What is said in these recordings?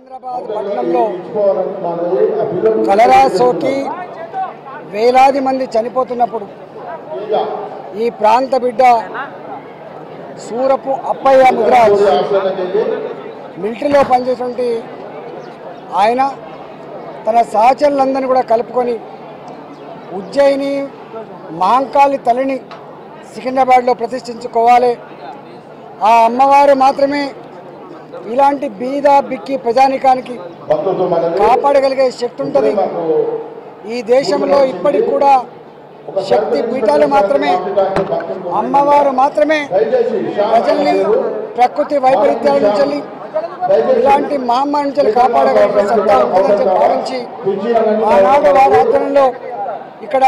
సికింద్రాబాద్ పట్టణంలో కలరా సోకి వేలాది మంది చనిపోతున్నప్పుడు ఈ ప్రాంత బిడ్డ సూరపు అప్పయ్య ముద్రాజ్ మిలిటరీలో పనిచేసినటువంటి ఆయన తన సహచరులందరినీ కూడా కలుపుకొని ఉజ్జయిని మహంకాళి తల్లిని సికింద్రాబాద్లో ప్రతిష్ఠించుకోవాలి ఆ అమ్మవారు మాత్రమే ఇలాంటి బీద బిక్కి ప్రజానికానికి కాపాడగలిగే శక్తి ఉంటుంది ఈ దేశంలో ఇప్పటికి కూడా శక్తి పీఠాలు మాత్రమే అమ్మవారు మాత్రమే ప్రజల్ని ప్రకృతి వైపరీత్యాల నుంచి ఇలాంటి మహమ్మారి నుంచి కాపాడగలిగే సత్తా ఉంటుందని చెప్పి భావించి ఆనాడు వారి ఆధ్వర్యంలో ఇక్కడ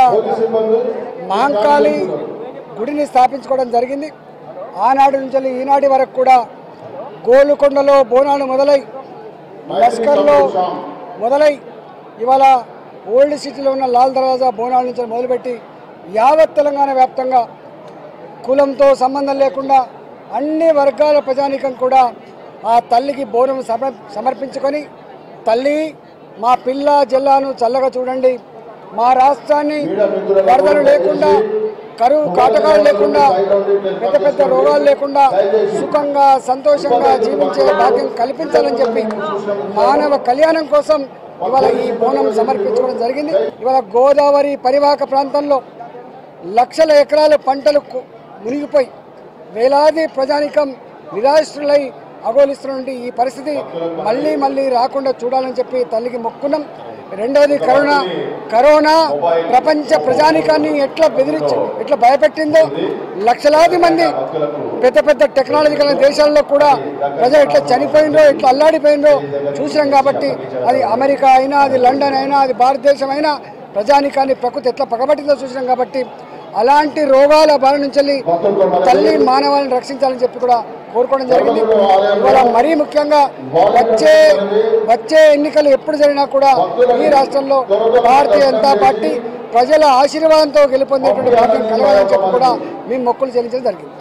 మహంకాళి గుడిని స్థాపించుకోవడం జరిగింది ఆనాడు నుంచి ఈనాటి వరకు కూడా గోలుకొండలో బోనాలు మొదలై లస్కర్లో మొదలై ఇవాళ ఓల్డ్ సిటీలో ఉన్న లాల్ దర్వాజా బోనాల నుంచి మొదలుపెట్టి యావత్ తెలంగాణ వ్యాప్తంగా కులంతో సంబంధం లేకుండా అన్ని వర్గాల ప్రజానీకం కూడా ఆ తల్లికి బోనం సమర్ సమర్పించుకొని తల్లి మా పిల్ల జిల్లాను చల్లగా చూడండి మా రాష్ట్రాన్ని వరదలు లేకుండా కరువు కాటకాలు లేకుండా పెద్ద పెద్ద రోగాలు లేకుండా సుఖంగా సంతోషంగా జీవించే భాగ్యం కల్పించాలని చెప్పి మానవ కళ్యాణం కోసం ఇవాళ ఈ బోనం సమర్పించుకోవడం జరిగింది ఇవాళ గోదావరి పరివాహక ప్రాంతంలో లక్షల ఎకరాల పంటలు కు- మునిగిపోయి వేలాది ప్రజానికం నిరాశ్రులై అగోలిస్తున్నటువంటి ఈ పరిస్థితి మళ్ళీ మళ్ళీ రాకుండా చూడాలని చెప్పి తల్లికి మొక్కున్నాం రెండవది కరోనా కరోనా ప్రపంచ ప్రజానికాన్ని ఎట్లా బెదిరించి ఎట్లా భయపెట్టిందో లక్షలాది మంది పెద్ద పెద్ద టెక్నాలజీ గల దేశాల్లో కూడా ప్రజలు ఎట్లా చనిపోయిందో ఎట్లా అల్లాడిపోయిందో చూసినాం కాబట్టి అది అమెరికా అయినా అది లండన్ అయినా అది భారతదేశం అయినా ప్రజానికాన్ని ప్రకృతి ఎట్లా పగబట్టిందో చూసినాం కాబట్టి అలాంటి రోగాల బారి నుంచి తల్లి మానవాళిని రక్షించాలని చెప్పి కూడా కోరుకోవడం జరిగింది ఇవాళ మరీ ముఖ్యంగా వచ్చే వచ్చే ఎన్నికలు ఎప్పుడు జరిగినా కూడా ఈ రాష్ట్రంలో భారతీయ జనతా పార్టీ ప్రజల ఆశీర్వాదంతో గెలుపొందేటువంటి భాగ్యం కలగాలని చెప్పి కూడా మేము మొక్కులు చెల్లించడం జరిగింది